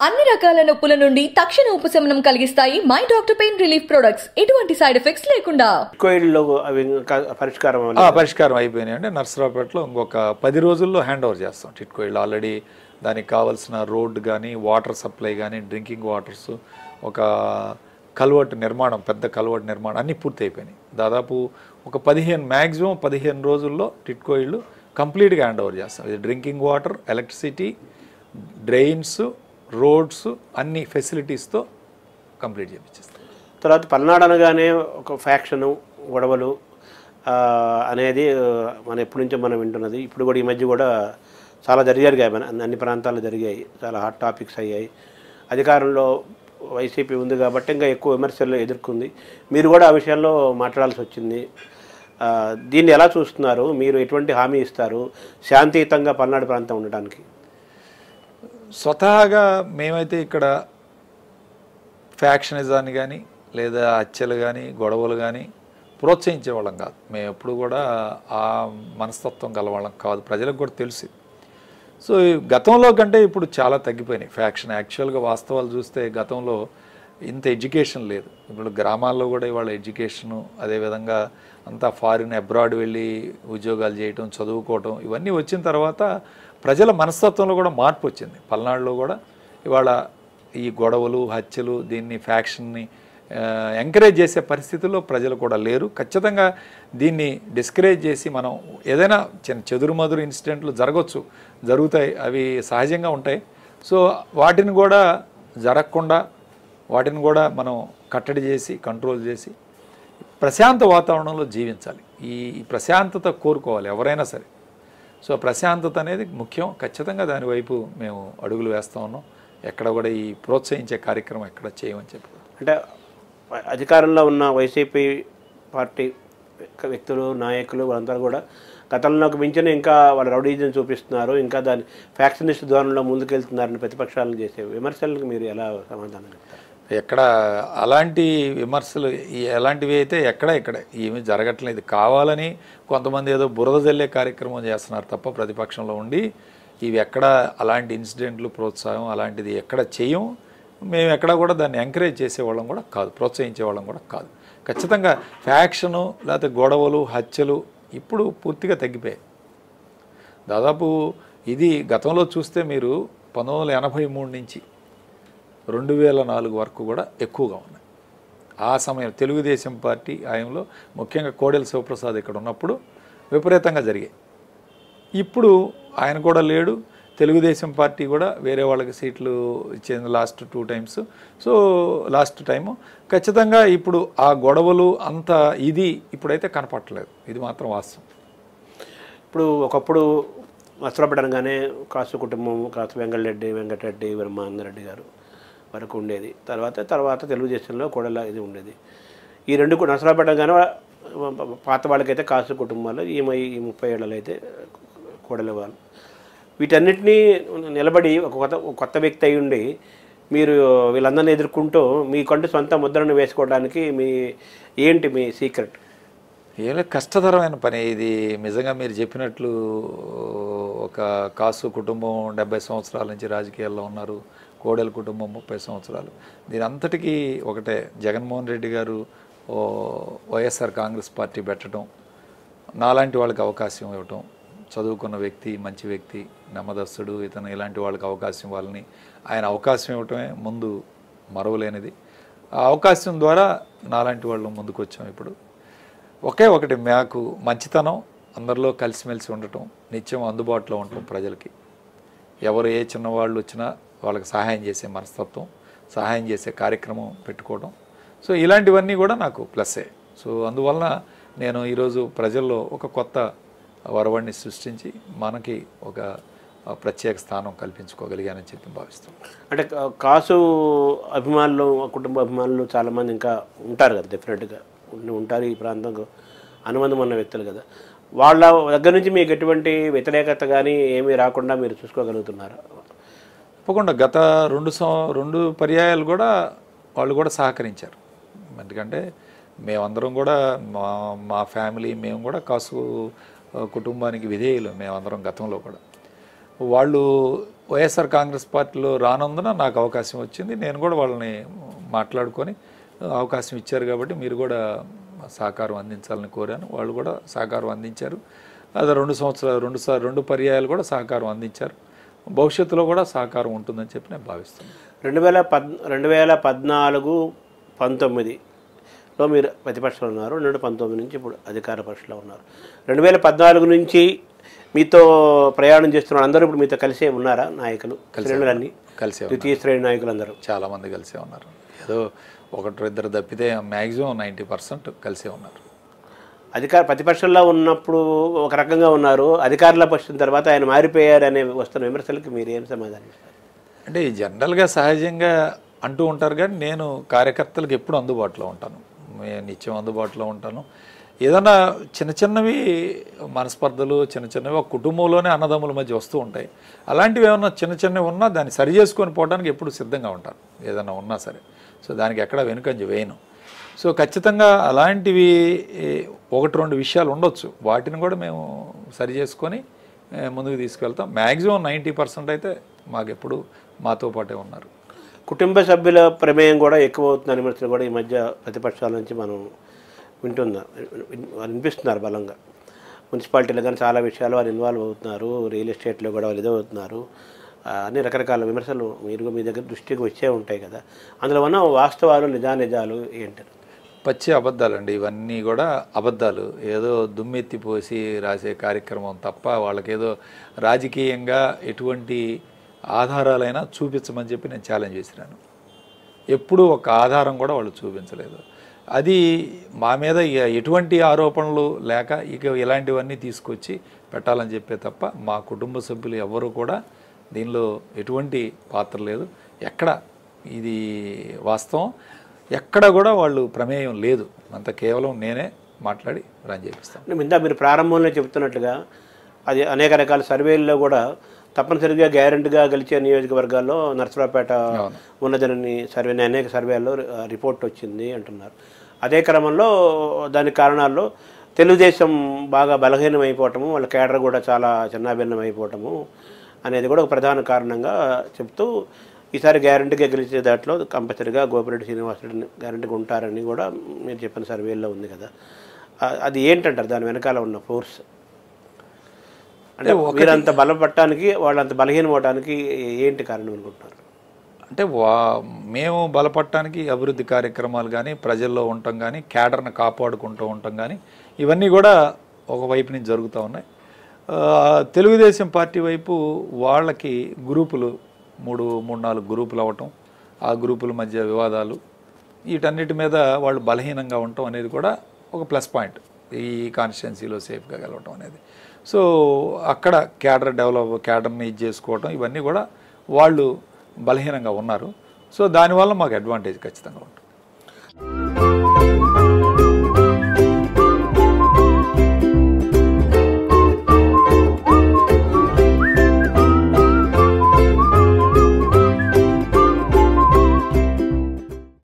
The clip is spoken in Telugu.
అన్ని రకాల నొప్పుల నుండి తక్షణ ఉపశమనం కలిగిస్తాయి my doctor pain relief products ఎటువంటి సైడ్ ఎఫెక్ట్స్ లేకుండా కోయిల్లో అవి ఇంకా పరిష్కారం ఆ, అవ్వలేదు. పరిష్కారం అయిపోయినాయి అంటే నర్సరావుపేటలో ఇంకొక పది రోజుల్లో హ్యాండ్ ఓవర్ చేస్తాం టిట్కో ఇళ్ళు ఆల్రెడీ దానికి కావాల్సిన రోడ్ కానీ వాటర్ సప్లై కానీ డ్రింకింగ్ వాటర్స్ ఒక కల్వర్ట్ నిర్మాణం పెద్ద కల్వర్ట్ నిర్మాణం అన్నీ పూర్తి అయిపోయినాయి దాదాపు ఒక పదిహేను మ్యాక్సిమం పదిహేను రోజుల్లో టిట్కో ఇళ్ళు కంప్లీట్గా హ్యాండ్ ఓవర్ చేస్తాం ఇది drinking water electricity drains roads అన్ని ఫెసిలిటీస్తో కంప్లీట్ చేయించేస్తాం తర్వాత పల్నాడు అనగానే ఒక ఫ్యాక్షను గొడవలు ఆ, అనేది ఆ, మన ఎప్పటి నుంచో మనం వింటున్నది ఇప్పుడు కూడా ఈ మధ్య కూడా చాలా జరిగాయి మన అన్ని- అన్ని ప్రాంతాల్లో జరిగాయి చాలా హాట్ టాపిక్స్ అయ్యాయి అధికారంలో వైసీపీ ఉంది కాబట్టి ఇంకా ఎక్కువ విమర్శలు ఎదుర్కొంది మీరు కూడా ఆ విషయాల్లో మాట్లాడాల్సి వచ్చింది ఆ, దీన్ని ఎలా చూస్తున్నారు మీరు ఎటువంటి హామీ ఇస్తారు శాంతియుతంగా పల్నాడు ప్రాంతం ఉండడానికి స్వతహాగా మేమైతే ఇక్కడ ఫ్యాక్షనిజాన్ని కానీ లేదా హత్యలు కానీ గొడవలు కానీ ప్రోత్సహించేవాళ్ళం కాదు మేము ఎప్పుడు కూడా ఆ మనస్తత్వం గలవాళ్ళం కాదు ప్రజలకు కూడా తెలుసు సో ఈ గతంలో కంటే ఇప్పుడు చాలా తగ్గిపోయినాయి ఫ్యాక్షన్ యాక్చువల్గా వాస్తవాలు చూస్తే గతంలో ఇంత ఎడ్యుకేషన్ లేదు ఇప్పుడు గ్రామాల్లో కూడా ఇవాళ ఎడ్యుకేషను అదేవిధంగా అంతా ఫారిన్ అబ్రాడ్ వెళ్ళి ఉద్యోగాలు చేయటం చదువుకోవటం ఇవన్నీ వచ్చిన తర్వాత ప్రజల మనస్తత్వంలో కూడా మార్పు వచ్చింది పల్నాడులో కూడా ఇవాళ ఈ గొడవలు హత్యలు దీన్ని ఫ్యాక్షన్ని ఎంకరేజ్ చేసే పరిస్థితుల్లో ప్రజలు కూడా లేరు ఖచ్చితంగా దీన్ని డిస్కరేజ్ చేసి మనం ఏదైనా చిన్న చెదురుమదురు ఇన్సిడెంట్లు జరగవచ్చు జరుగుతాయి అవి సహజంగా ఉంటాయి సో వాటిని కూడా జరగకుండా వాటిని కూడా మనం కట్టడి చేసి కంట్రోల్ చేసి ప్రశాంత వాతావరణంలో జీవించాలి ఈ ప్రశాంతత కోరుకోవాలి ఎవరైనా సరే సో ప్రశాంతత అనేది ముఖ్యం ఖచ్చితంగా దాని వైపు మేము అడుగులు వేస్తూ ఉన్నాం ఎక్కడ కూడా ఈ ప్రోత్సహించే కార్యక్రమం ఎక్కడ చేయమని చెప్పి అంటే అధికారంలో ఉన్న వైసీపీ పార్టీ వ్యక్తులు నాయకులు వాళ్ళందరూ కూడా గతంలోకి మించిన ఇంకా వాళ్ళ రౌడీజం చూపిస్తున్నారు ఇంకా దాని ఫ్యాక్షనిస్ట్ ధోరణిలో ముందుకెళ్తున్నారని ప్రతిపక్షాలను చేసే విమర్శలకు మీరు ఎలా సమాధానం చెప్తారు ఎక్కడ అలాంటి విమర్శలు ఈ- ఎలాంటివి అయితే ఎక్కడ ఇక్కడ ఏమీ జరగట్లేదు కావాలని కొంతమంది ఏదో బురద జల్లే కార్యక్రమం చేస్తున్నారు తప్ప ప్రతిపక్షంలో ఉండి ఇవి ఎక్కడ అలాంటి ఇన్సిడెంట్లు ప్రోత్సాహం అలాంటిది ఎక్కడ చేయం మేము ఎక్కడ కూడా దాన్ని ఎంకరేజ్ చేసేవాళ్ళం కూడా కాదు ప్రోత్సహించేవాళ్ళం కూడా కాదు ఖచ్చితంగా ఫ్యాక్షను లేకపోతే గొడవలు హత్యలు ఇప్పుడు పూర్తిగా తగ్గిపోయాయి దాదాపు ఇది గతంలో చూస్తే మీరు పంతొమ్మిది వందల ఎనభై మూడు నుంచి రెండు వేల నాలుగు వరకు కూడా ఎక్కువగా ఉన్నాయి ఆ సమయం తెలుగుదేశం పార్టీ ఆయనలో ముఖ్యంగా కోడెల శివప్రసాద్ ఇక్కడ ఉన్నప్పుడు విపరీతంగా జరిగాయి ఇప్పుడు ఆయన కూడా లేడు తెలుగుదేశం పార్టీ కూడా వేరే వాళ్ళకి సీట్లు ఇచ్చింది last two times so last time ఖచ్చితంగా ఇప్పుడు ఆ గొడవలు అంత ఇది ఇప్పుడైతే కనపట్టలేదు ఇది మాత్రం వాస్తవం ఇప్పుడు ఒకప్పుడు వస్త్రపేట అనగానే కాసు కుటుంబం కాసు వెంకటరెడ్డి వెంకటరెడ్డి బ్రహ్మానందరెడ్డి గారు వరకు ఉండేది తర్వాత తర్వాత తెలుగుదేశంలో కోడల ఇది ఉండేది ఈ రెండు కూడా నసరాపేట అనగానే పాత వాళ్ళకైతే కాసు కుటుంబాలు ఈ మ- ఈ ముప్పై ఏళ్ళలో అయితే కోడల వాళ్ళు వీటన్నిటినీ నిలబడి ఒక కొత్త ఒక కొత్త వ్యక్తి అయి ఉండి మీరు వీళ్ళందరినీ ఎదుర్కొంటూ మీకంటూ సొంత ముద్రను వేసుకోవడానికి మీ ఏంటి మీ సీక్రెట్ ఏదో కష్టతరమైన పని ఇది నిజంగా మీరు చెప్పినట్లు ఒక కాసు కుటుంబం డెబ్బై సంవత్సరాల నుంచి రాజకీయాల్లో ఉన్నారు కోడెల కుటుంబం ముప్పై సంవత్సరాలు దీని అంతటికీ ఒకటే జగన్మోహన్ రెడ్డి గారు ఓ వైఎస్ఆర్ కాంగ్రెస్ పార్టీ పెట్టడం నాలాంటి వాళ్ళకి అవకాశం ఇవ్వటం చదువుకున్న వ్యక్తి మంచి వ్యక్తి నమ్మదస్తుడు ఇతను ఇలాంటి వాళ్ళకి అవకాశం ఇవ్వాలని ఆయన అవకాశం ఇవ్వటమే ముందు మరవలేనిది ఆ అవకాశం ద్వారా నాలాంటి వాళ్ళు ముందుకు వచ్చాం ఇప్పుడు ఒకే ఒకటి మాకు మంచితనం అందరిలో కలిసిమెలిసి ఉండటం నిత్యం అందుబాటులో ఉండటం ప్రజలకి ఎవరు ఏ చిన్నవాళ్ళు వచ్చినా వాళ్ళకి సహాయం చేసే మనస్తత్వం సహాయం చేసే కార్యక్రమం పెట్టుకోవడం సో ఇలాంటివన్నీ కూడా నాకు ప్లస్సే సో అందువలన నేను ఈరోజు ప్రజల్లో ఒక కొత్త వరవడిని సృష్టించి మనకి ఒక ఆ, ప్రత్యేక స్థానం కల్పించుకోగలిగానని చెప్పి భావిస్తున్నాను అంటే కా- కాసు అభిమానులు కుటుంబ అభిమానులు చాలామంది ఇంకా ఉంటారు కదా డెఫినెట్గా ఉండి ఉంటారు ఈ ప్రాంతంలో అనుబంధం ఉన్న వ్యక్తులు కదా వాళ్ళ దగ్గర నుంచి మీకు ఎటువంటి వ్యతిరేకత కానీ ఏమీ రాకుండా మీరు చూసుకోగలుగుతున్నారు తప్పకుండా గత రెండు సం రెండు పర్యాయాలు కూడా వాళ్ళు కూడా సహకరించారు ఎందుకంటే మేమందరం కూడా మా మా ఫ్యామిలీ మేము కూడా కాసు ఆ, కుటుంబానికి విధేయులు మేమందరం గతంలో కూడా వాళ్ళు వైఎస్ఆర్ కాంగ్రెస్ పార్టీలో రానందున నాకు అవకాశం వచ్చింది నేను కూడా వాళ్ళని మాట్లాడుకొని అవకాశం ఇచ్చారు కాబట్టి మీరు కూడా సహకారం అందించాలని కోరాను వాళ్ళు కూడా సహకారం అందించారు అది రెండు సంవత్సరాలు రెండు సార్ రెండు పర్యాయాలు కూడా సహకారం అందించారు భవిష్యత్తులో కూడా సహకారం ఉంటుందని చెప్పి నేను భావిస్తున్నాను రెండు వేల పద్ రెండు వేల పద్నాలుగు పంతొమ్మిదిలో మీరు ప్రతిపక్షంలో ఉన్నారు రెండు వేల పంతొమ్మిది నుంచి ఇప్పుడు అధికార పక్షంలో ఉన్నారు రెండు వేల పద్నాలుగు నుంచి మీతో ప్రయాణం చేస్తున్న అందరూ ఇప్పుడు మీతో కలిసే ఉన్నారా నాయకులు శ్రేణులన్నీ కలిసే ద్వితీయ శ్రేణి నాయకులందరూ చాలామంది కలిసే ఉన్నారు ఏదో ఒకటి ఇద్దరు తప్పితే మ్యాక్సిమం నైంటీ పర్సెంట్ కలిసే ఉన్నారు అధికార ప్రతిపక్షంలో ఉన్నప్పుడు ఒక రకంగా ఉన్నారు అధికారంలోకి వచ్చిన తర్వాత ఆయన మారిపోయారు అనే వస్తున్న విమర్శలకి మీరు ఏం సమాధానం ఇస్తారు అంటే ఈ జనరల్గా సహజంగా అంటూ ఉంటారు కానీ నేను కార్యకర్తలకు ఎప్పుడు అందుబాటులో ఉంటాను మే- నిత్యం అందుబాటులో ఉంటాను ఏదైనా చిన్న చిన్నవి మనస్పర్ధలు చిన్న చిన్నవి ఒక కుటుంబంలోనే అన్నదమ్ముల మధ్య వస్తూ ఉంటాయి అలాంటివి ఏమన్నా చిన్న చిన్నవి ఉన్నా దాన్ని సరి చేసుకొని పోవడానికి ఎప్పుడు సిద్ధంగా ఉంటాను ఏదైనా ఉన్నా సరే సో దానికి ఎక్కడ వెనుకంజ వేయను సో ఖచ్చితంగా అలాంటివి ఏ, ఒకటి రెండు విషయాలు ఉండొచ్చు వాటిని కూడా మేము సరి చేసుకొని ఏ, ముందుకు తీసుకెళ్తాం మ్యాక్సిమం నైంటీ పర్సెంట్ అయితే మాకెప్పుడు మాతో పాటే ఉన్నారు కుటుంబ సభ్యుల ప్రమేయం కూడా ఎక్కువ అవుతుందని విమర్శలు కూడా ఈ మధ్య ప్రతిపక్షాల నుంచి మనం వింటున్నాం విన్- వాళ్ళు వినిపిస్తున్నారు బలంగా మున్సిపాలిటీలో కానీ చాలా విషయాలు వాళ్ళు ఇన్వాల్వ్ అవుతున్నారు రియల్ ఎస్టేట్లో కూడా వాళ్ళు ఇదే అవుతున్నారు ఆ, అన్ని రకరకాల విమర్శలు మీరు మీ దగ్గర దృష్టికి వచ్చే ఉంటాయి కదా అందులో ఉన్న వాస్తవాలు నిజానిజాలు ఏంటారు పచ్చి అబద్ధాలండి ఇవన్నీ కూడా అబద్ధాలు ఏదో దుమ్మెత్తిపోసి రాసే కార్యక్రమం తప్ప వాళ్ళకేదో రాజకీయంగా ఎటువంటి ఆధారాలైనా చూపించమని చెప్పి నేను ఛాలెంజ్ చేసినాను ఎప్పుడూ ఒక ఆధారం కూడా వాళ్ళు చూపించలేదు అది మా మీద ఇక ఎటువంటి ఆరోపణలు లేక ఇక ఇలాంటివన్నీ తీసుకొచ్చి పెట్టాలని చెప్పే తప్ప మా కుటుంబ సభ్యులు ఎవ్వరూ కూడా దీనిలో ఎటువంటి పాత్ర లేదు ఎక్కడ ఇది వాస్తవం ఎక్కడ కూడా వాళ్ళు ప్రమేయం లేదు అంత కేవలం నేనే మాట్లాడి రన్ చేపిస్తాను అంటే ఇందా మీరు ప్రారంభంలో చెబుతున్నట్లుగా అది అనేక రకాల సర్వేల్లో కూడా తప్పనిసరిగా గ్యారెంటీగా గెలిచే నియోజకవర్గాల్లో నర్సరావుపేట ఉన్నదని సర్వే అనేక సర్వేల్లో ఆ, రిపోర్ట్ వచ్చింది అంటున్నారు అదే క్రమంలో దాని కారణాల్లో తెలుగుదేశం బాగా బలహీనం అయిపోవటము వాళ్ళ కేడర్ కూడా చాలా చిన్నాభిన్నం అయిపోవటము అనేది కూడా ఒక ప్రధాన కారణంగా చెప్తూ ఈసారి గ్యారంటీగా గెలిచే దాంట్లో కంపల్సరిగా గోపిరెడ్డి శ్రీనివాసరెడ్డి గ్యారంటీగా ఉంటారని కూడా మీరు చెప్పిన సర్వేలో ఉంది కదా ఆ- అది ఏంటంటారు దాని వెనకాల ఉన్న ఫోర్స్ అంటే వీరంత బలపడటానికి వాళ్ళంత బలహీనం అవడానికి ఏంటి కారణం అనుకుంటున్నారు అంటే వా మేము బలపడటానికి అభివృద్ధి కార్యక్రమాలు కానీ ప్రజల్లో ఉండటం కానీ క్యాడర్ని కాపాడుకుంటూ ఉండటం కానీ ఇవన్నీ కూడా ఒకవైపు నుంచి జరుగుతూ ఉన్నాయి ఆ, తెలుగుదేశం పార్టీ వైపు వాళ్ళకి గ్రూపులు మూడు మూడు నాలుగు గ్రూపులు అవ్వటం ఆ గ్రూపుల మధ్య వివాదాలు వీటన్నిటి మీద వాళ్ళు బలహీనంగా ఉండటం అనేది కూడా ఒక ప్లస్ పాయింట్ ఈ కాన్స్టిట్యున్సీలో సేఫ్గా గెలవటం అనేది సో అక్కడ క్యాడర్ డెవలప్ క్యాడర్ని ఇది చేసుకోవటం ఇవన్నీ కూడా వాళ్ళు బలహీనంగా ఉన్నారు సో దానివల్ల మాకు అడ్వాంటేజ్ ఖచ్చితంగా ఉంటుంది